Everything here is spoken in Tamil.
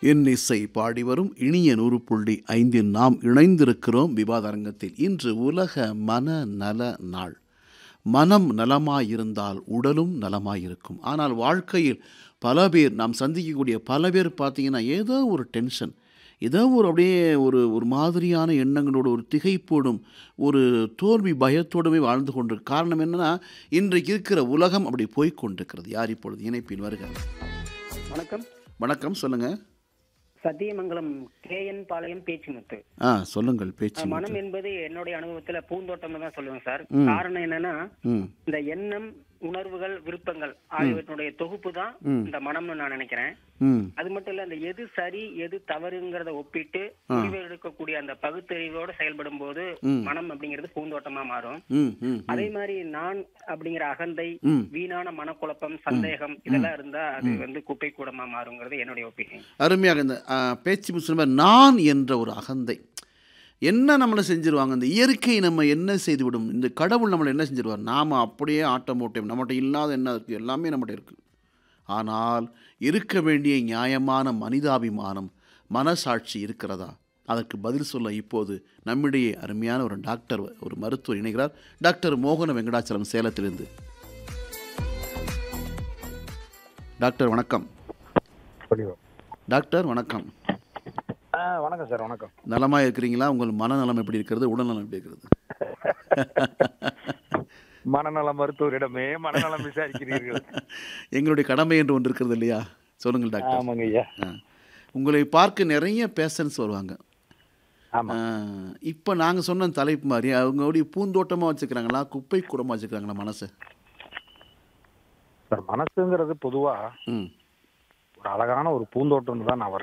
என் இசை பாடி வரும் இனிய நூறு புள்ளி ஐந்தில் நாம் இணைந்திருக்கிறோம் விவாத அரங்கத்தில் இன்று உலக மன நல நாள் மனம் நலமாயிருந்தால் உடலும் நலமாயிருக்கும் ஆனால் வாழ்க்கையில் பல பேர் நாம் சந்திக்கக்கூடிய பல பேர் பார்த்தீங்கன்னா ஏதோ ஒரு டென்ஷன் ஏதோ ஒரு அப்படியே ஒரு ஒரு மாதிரியான எண்ணங்களோடு ஒரு திகைப்போடும் ஒரு தோல்வி பயத்தோடுமே வாழ்ந்து கொண்டிருக்கு காரணம் என்னன்னா இன்றைக்கு இருக்கிற உலகம் அப்படி போய்க் கொண்டிருக்கிறது யார் இப்பொழுது இணைப்பில் வருக வணக்கம் வணக்கம் சொல்லுங்கள் சத்தியமங்கலம் கேஎன் பாளையம் பேச்சுமுத்து ஆ சொல்லுங்கள் பேச்சு மனம் என்பது என்னுடைய அனுபவத்துல பூந்தோட்டம் தான் சொல்லுவேன் சார் காரணம் என்னன்னா ம் இந்த எண்ணம் உணர்வுகள் விருப்பங்கள் ஆகியவற்றுடைய தொகுப்பு தான் இந்த மனம்னு நான் நினைக்கிறேன் ம் அது மட்டும் இல்ல இந்த எது சரி எது தவறுங்கிறத ஒப்பிட்டு முடிவு எடுக்கக்கூடிய அந்த பகுத்தறிவோட செயல்படும் போது மனம் அப்படிங்கிறது பூந்தோட்டமா மாறும் ம் ம் அதே மாதிரி நான் அப்படிங்கிற அகந்தை ம். வீணான மனக்குழப்பம் சந்தேகம் இதெல்லாம் இருந்தா அது வந்து குப்பை கூடமா மாறுங்கிறது என்னுடைய ஒப்பீனியன் அருமையாக இந்த ஆ, பேச்சு முஸ்லிம் நான் என்ற ஒரு அகந்தை என்ன நம்மளை செஞ்சிருவாங்க இந்த இயற்கை நம்ம என்ன செய்துவிடும் இந்த கடவுள் நம்மளை என்ன செஞ்சிருவார் நாம் அப்படியே ஆட்டம் ஓட்டம் நம்மகிட்ட இல்லாத என்ன இருக்குது எல்லாமே நம்மகிட்ட இருக்குது ஆனால் இருக்க வேண்டிய நியாயமான மனிதாபிமானம் மனசாட்சி இருக்கிறதா அதற்கு பதில் சொல்ல இப்போது நம்மிடையே அருமையான ஒரு டாக்டர் ஒரு மருத்துவர் இணைகிறார் டாக்டர் மோகன வெங்கடாச்சலம் சேலத்திலிருந்து டாக்டர் வணக்கம் சொல்லிடுவோம் டாக்டர் வணக்கம் ஆ வணக்கம் சார் வணக்கம் நலமாக இருக்கிறீங்களா உங்கள் மனநலம் எப்படி இருக்கிறது உடல்நலம் எப்படி இருக்கிறது மனநல மருத்துவரிடமே மனநலம் விசாரிக்கிறீர்கள் எங்களுடைய கடமை என்று ஒன்று இருக்கிறது இல்லையா சொல்லுங்கள் டாக்டர் ஆமாங்க ஐயா ஆ. உங்களை பார்க்க நிறைய பேஷண்ட்ஸ் வருவாங்க ஆமா இப்போ நாங்கள் சொன்ன தலைப்பு மாதிரி அவங்களுடைய பூந்தோட்டமாக வச்சுக்கிறாங்களா குப்பை கூடமாக வச்சுக்கிறாங்களா மனசை சார் மனசுங்கிறது பொதுவா ம் ஒரு அழகான ஒரு பூந்தோட்டம்னு தான் நான்